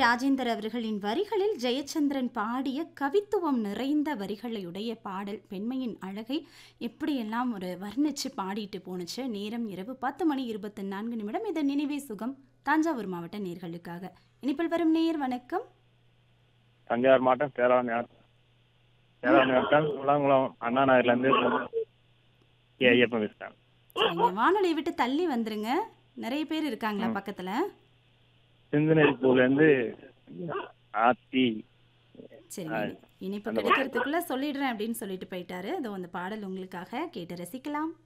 ராஜேந்தர் அவர்களின் வரிகளில் ஜெயச்சந்திரன் பாடிய கவித்துவம் நிறைந்த வரிகளையுடைய பாடல் பெண்மையின் அழகை எப்படியெல்லாம் ஒரு வர்ணிச்சு பாடிட்டு போணுச்சு நேரம் இரவு பத்து மணி இருபத்தி நான்கு நிமிடம் இது நினைவே சுகம் தஞ்சாவூர் மாவட்ட நேர்களுக்காக இனிப்பில் வரும் நேர் வணக்கம் தஞ்சாவூர் மாவட்டம் பேராவணி பேராவணி வட்டம் குளங்குளம் அண்ணா நகர்லேருந்து கே ஐயப்பன் பேசுகிறேன் சரிங்க வானொலியை விட்டு தள்ளி வந்துருங்க நிறைய பேர் இருக்காங்களா பக்கத்துல சிந்தனை பூலேருந்து ஆத்தி சரிங்க இனிப்பு அந்த கிடைக்கிறதுக்குள்ள சொல்லிடுறேன் அப்படின்னு சொல்லிட்டு போயிட்டாரு அதோ அந்த பாடல் உங்களுக்காக கேட்டு ரசிக்கலாம்